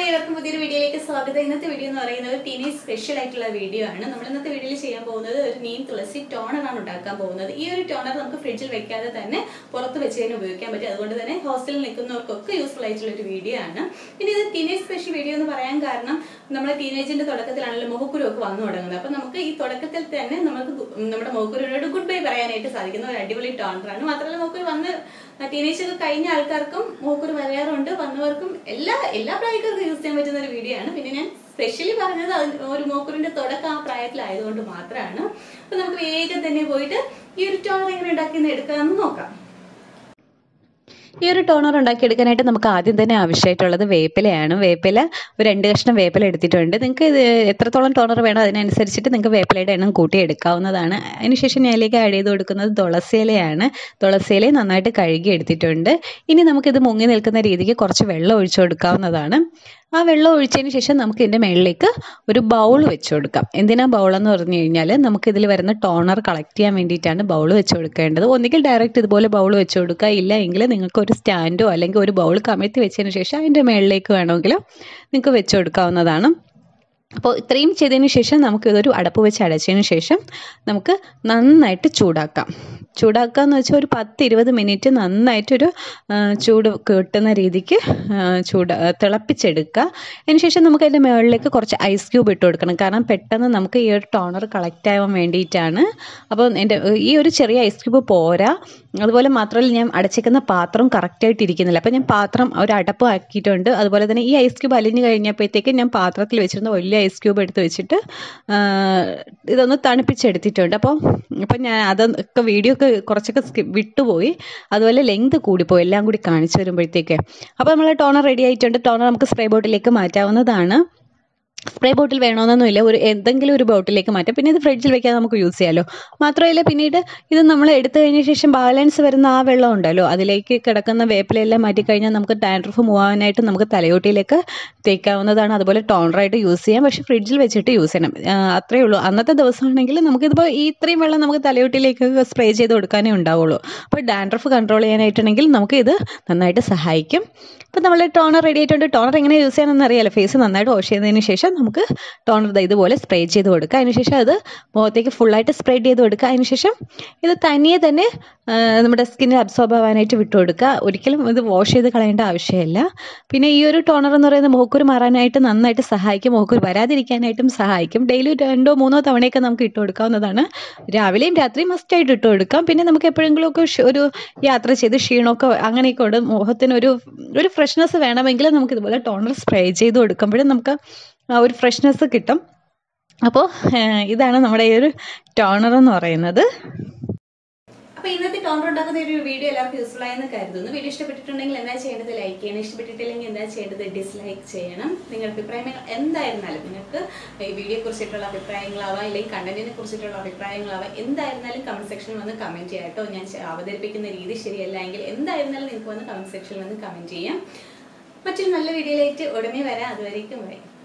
എല്ലാവർക്കും പുതിയൊരു വീഡിയോയിലേക്ക് സ്വാഗതം ഇന്നത്തെ വീഡിയോ എന്ന് പറയുന്നത് ഒരു ടീനേജ് സ്പെഷ്യൽ ആയിട്ടുള്ള വീഡിയോ ആണ് നമ്മൾ ഇന്നത്തെ വീഡിയോയിൽ ചെയ്യാൻ പോകുന്നത് ഒരു നീം തുളസി ടോണർ ആണ് ഉണ്ടാക്കാൻ പോകുന്നത് ഈ ഒരു ടോണർ നമുക്ക് ഫ്രിഡ്ജിൽ വെക്കാതെ തന്നെ പുറത്ത് വെച്ച് തന്നെ ഉപയോഗിക്കാൻ പറ്റും അതുകൊണ്ട് തന്നെ ഹോസ്റ്റലിൽ നിൽക്കുന്നവർക്കൊക്കെ യൂസ്ഫുൾ ആയിട്ടുള്ള ഒരു വീഡിയോ ആണ് പിന്നെ ഇത് ടീനേജ് സ്പെഷ്യൽ വീഡിയോ എന്ന് പറയാൻ കാരണം നമ്മുടെ ടീനേജിന്റെ തുടക്കത്തിലാണല്ലോ മുഖക്കുരു ഒക്കെ വന്നു തുടങ്ങുന്നത് അപ്പൊ നമുക്ക് ഈ തുടക്കത്തിൽ തന്നെ നമുക്ക് ഗു- നമ്മുടെ മുഖക്കുരുവിനോട് ഗുഡ് ബൈ പറയാനായിട്ട് സാധിക്കുന്ന ഒരു അടിപൊളി ടോണർ ആണ് മാത്രമല്ല മുഖക്കുരു വന്ന് ടീനേജ് ഒക്കെ കഴിഞ്ഞ ആൾക്കാർക്കും മൂക്കുരു വരാറുണ്ട് വന്നവർക്കും എല്ലാ എല്ലാ പ്രായക്കാർക്കും യൂസ് ചെയ്യാൻ പറ്റുന്ന ഒരു വീഡിയോ ആണ് പിന്നെ ഞാൻ സ്പെഷ്യലി പറഞ്ഞത് അത് ഒരു മൂക്കുറിന്റെ തുടക്കം ആ പ്രായത്തിലായതുകൊണ്ട് മാത്രമാണ് അപ്പൊ നമുക്ക് വേഗം തന്നെ പോയിട്ട് ഈ ഒരു ടോണർ എങ്ങനെ ഉണ്ടാക്കിയെന്ന് എടുക്കാമെന്ന് നോക്കാം ഈ ഒരു ടോണർ ഉണ്ടാക്കിയെടുക്കാനായിട്ട് നമുക്ക് ആദ്യം തന്നെ ആവശ്യമായിട്ടുള്ളത് വേപ്പിലയാണ് വേപ്പില ഒരു രണ്ട് കഷ്ണം വേപ്പില എടുത്തിട്ടുണ്ട് നിങ്ങൾക്ക് ഇത് എത്രത്തോളം ടോണർ വേണോ അതിനനുസരിച്ചിട്ട് നിങ്ങൾക്ക് വേപ്പിലയുടെ എണ്ണം കൂട്ടി എടുക്കാവുന്നതാണ് അതിനുശേഷം ഞാൻ അതിലേക്ക് ആഡ് ചെയ്ത് കൊടുക്കുന്നത് തുളസിയിലയാണ് തുളസിയില നന്നായിട്ട് കഴുകി എടുത്തിട്ടുണ്ട് ഇനി നമുക്കിത് മുങ്ങി നിൽക്കുന്ന രീതിക്ക് കുറച്ച് വെള്ളം ഒഴിച്ചു കൊടുക്കാവുന്നതാണ് ആ വെള്ളം ഒഴിച്ചതിന് ശേഷം നമുക്ക് ഇതിൻ്റെ മുകളിലേക്ക് ഒരു ബൗൾ വെച്ച് കൊടുക്കാം എന്തിനാ ബൗൾ എന്ന് പറഞ്ഞു കഴിഞ്ഞാൽ നമുക്ക് ഇതിൽ വരുന്ന ടോണർ കളക്ട് ചെയ്യാൻ വേണ്ടിയിട്ടാണ് ബൗൾ വെച്ച് കൊടുക്കേണ്ടത് ഒന്നുകിൽ ഡയറക്റ്റ് ഇതുപോലെ ബൗൾ വെച്ച് കൊടുക്കുക ഇല്ല എങ്കിൽ നിങ്ങൾക്ക് ഒരു സ്റ്റാൻഡോ അല്ലെങ്കിൽ ഒരു ബൗൾ കമഴ്ത്തി വെച്ചതിന് ശേഷം അതിൻ്റെ മുകളിലേക്ക് വേണമെങ്കിൽ നിങ്ങൾക്ക് വെച്ച് കൊടുക്കാവുന്നതാണ് അപ്പോൾ ഇത്രയും ചെയ്തതിന് ശേഷം നമുക്ക് ഇതൊരു അടപ്പ് വെച്ച് അടച്ചതിന് ശേഷം നമുക്ക് നന്നായിട്ട് ചൂടാക്കാം ചൂടാക്കുക എന്ന് വെച്ചാൽ ഒരു പത്ത് ഇരുപത് മിനിറ്റ് നന്നായിട്ടൊരു ആ, ചൂട് കിട്ടുന്ന രീതിക്ക് ആ, ചൂട് തിളപ്പിച്ചെടുക്കുക അതിന് ശേഷം നമുക്ക് അതിൻ്റെ മുകളിലേക്ക് കുറച്ച് ഐസ് ക്യൂബ് ഇട്ട് കൊടുക്കണം കാരണം പെട്ടെന്ന് നമുക്ക് ഈ ഒരു ടോണർ കളക്ട് ആവാൻ വേണ്ടിയിട്ടാണ് അപ്പോൾ എൻ്റെ ഈ ഒരു ചെറിയ ഐസ് ക്യൂബ് പോരാ അതുപോലെ മാത്രമല്ല ഞാൻ അടച്ചേക്കുന്ന പാത്രം കറക്റ്റായിട്ട് ഇരിക്കുന്നില്ല അപ്പോൾ ഞാൻ പാത്രം ഒരു അടപ്പ് ആക്കിയിട്ടുണ്ട് അതുപോലെ തന്നെ ഈ ഐസ് ക്യൂബ് അലിഞ്ഞ് കഴിഞ്ഞപ്പോഴത്തേക്ക് ഞാൻ പാത്രത്തിൽ വെച്ചിരുന്ന വലിയ ഐസ് ക്യൂബ് എടുത്ത് വെച്ചിട്ട് ആ, ഇതൊന്ന് തണുപ്പിച്ചെടുത്തിട്ടുണ്ട് അപ്പോൾ അപ്പോൾ ഞാൻ അതൊക്കെ വീഡിയോ ഒക്കെ കുറച്ചൊക്കെ സ്കിപ്പ് വിട്ടുപോയി അതുപോലെ ലെങ്ത് കൂടിപ്പോയി എല്ലാം കൂടി കാണിച്ചു വരുമ്പോഴത്തേക്ക് അപ്പോൾ നമ്മൾ ടോണർ റെഡി ആയിട്ടുണ്ട് ടോണർ നമുക്ക് സ്പ്രേ ബോട്ടിലേക്ക് മാറ്റാവുന്നതാണ് സ്പ്രേ ബോട്ടിൽ വേണമെന്നൊന്നുമില്ല ഒരു എന്തെങ്കിലും ഒരു ബോട്ടിലേക്ക് മാറ്റാം പിന്നെ ഇത് ഫ്രിഡ്ജിൽ വെക്കാതെ നമുക്ക് യൂസ് ചെയ്യാമല്ലോ മാത്രമല്ല പിന്നീട് ഇത് നമ്മൾ എടുത്തു കഴിഞ്ഞ ശേഷം ബാലൻസ് വരുന്ന ആ വെള്ളം ഉണ്ടല്ലോ അതിലേക്ക് കിടക്കുന്ന വേപ്പിലെല്ലാം മാറ്റിക്കഴിഞ്ഞാൽ നമുക്ക് ഡാൻഡ്രഫ് മൂവാനായിട്ട് നമുക്ക് തലയോട്ടിയിലേക്ക് തേക്കാവുന്നതാണ് അതുപോലെ ടോണറായിട്ട് യൂസ് ചെയ്യാം പക്ഷേ ഫ്രിഡ്ജിൽ വെച്ചിട്ട് യൂസ് ചെയ്യണം ആ, അത്രയേ ഉള്ളൂ അന്നത്തെ ദിവസമാണെങ്കിൽ നമുക്കിതിപ്പോൾ ഈ ഇത്രയും വെള്ളം നമുക്ക് തലയോട്ടിയിലേക്ക് സ്പ്രേ ചെയ്ത് കൊടുക്കാനേ ഉണ്ടാവുള്ളൂ അപ്പോൾ ഡാൻഡ്രഫ് കൺട്രോൾ ചെയ്യാനായിട്ടുണ്ടെങ്കിൽ നമുക്ക് ഇത് നന്നായിട്ട് സഹായിക്കും അപ്പോൾ നമ്മൾ ടോണർ റെഡി ആയിട്ടുണ്ട് ടോണർ എങ്ങനെ യൂസ് ചെയ്യണമെന്ന് അറിയാലോ ഫേസ് നന്നായിട്ട് വാഷ് ചെയ്തതിന് ശേഷം നമുക്ക് ടോണർ ദാ ഇതുപോലെ സ്പ്രേ ചെയ്ത് കൊടുക്കുക അതിനുശേഷം അത് മുഖത്തേക്ക് ഫുള്ളായിട്ട് സ്പ്രെഡ് ചെയ്ത് കൊടുക്കുക അതിനുശേഷം ഇത് തനിയെ തന്നെ ആ, നമ്മുടെ സ്കിന്നിൽ അബ്സോർബ് ആവാനായിട്ട് വിട്ടു കൊടുക്കുക ഒരിക്കലും ഇത് വാഷ് ചെയ്ത് കളയേണ്ട ആവശ്യമില്ല പിന്നെ ഈ ഒരു ടോണർ എന്ന് പറയുന്നത് മുഖക്കുരു മാറാനായിട്ട് നന്നായിട്ട് സഹായിക്കും മുഖക്കുരു വരാതിരിക്കാനായിട്ടും സഹായിക്കും ഡെയിലി രണ്ടോ മൂന്നോ തവണയൊക്കെ നമുക്ക് ഇട്ട് കൊടുക്കാവുന്നതാണ് രാവിലെയും രാത്രിയും മസ്റ്റായിട്ട് ഇട്ട് കൊടുക്കാം പിന്നെ നമുക്ക് എപ്പോഴെങ്കിലും ഒക്കെ ഷ്- ഒരു യാത്ര ചെയ്ത് ക്ഷീണമൊക്കെ അങ്ങനെയൊക്കെ ഉണ്ട് മുഖത്തിനൊരു ഒരു ഫ്രഷ്നെസ് വേണമെങ്കിൽ നമുക്ക് ഇതുപോലെ ടോണർ സ്പ്രേ ചെയ്ത് കൊടുക്കുമ്പോഴും നമുക്ക് ആ ഒരു ഫ്രഷ്നെസ് കിട്ടും അപ്പോൾ ഇതാണ് നമ്മുടെ ഈ ഒരു ടോണർ എന്ന് പറയുന്നത് അപ്പൊ ഇന്നത്തെ ടോണർ ഉണ്ടാക്കുന്ന ഒരു വീഡിയോ എല്ലാവർക്കും യൂസ്ഫുൾ ആയെന്ന് കരുതുന്നു വീഡിയോ ഇഷ്ടപ്പെട്ടിട്ടുണ്ടെങ്കിൽ എന്താ ചെയ്യേണ്ടത് ലൈക്ക് ചെയ്യണം ഇഷ്ടപ്പെട്ടിട്ടില്ലെങ്കിൽ എന്താ ചെയ്യേണ്ടത് ഡിസ്ലൈക്ക് ചെയ്യണം നിങ്ങളുടെ അഭിപ്രായങ്ങൾ എന്തായിരുന്നാലും നിങ്ങൾക്ക് ഈ വീഡിയോ കുറിച്ചിട്ടുള്ള അഭിപ്രായങ്ങളാവാം അല്ലെങ്കിൽ കണ്ടന്റിനെ കുറിച്ചിട്ടുള്ള അഭിപ്രായങ്ങളാവാം എന്തായിരുന്നാലും കമന്റ് സെക്ഷനിൽ വന്ന് കമന്റ് ചെയ്യാം കേട്ടോ ഞാൻ ചെ- അവതരിപ്പിക്കുന്ന രീതി ശരിയല്ല എങ്കിൽ എന്തായിരുന്നാലും നിങ്ങൾക്ക് വന്ന് കമന്റ് സെക്ഷനിൽ വന്ന് കമന്റ് ചെയ്യാം മറ്റൊരു നല്ല വീഡിയോയിലേക്ക് ഉടനെ വരാം അതുവരേക്കും വരാം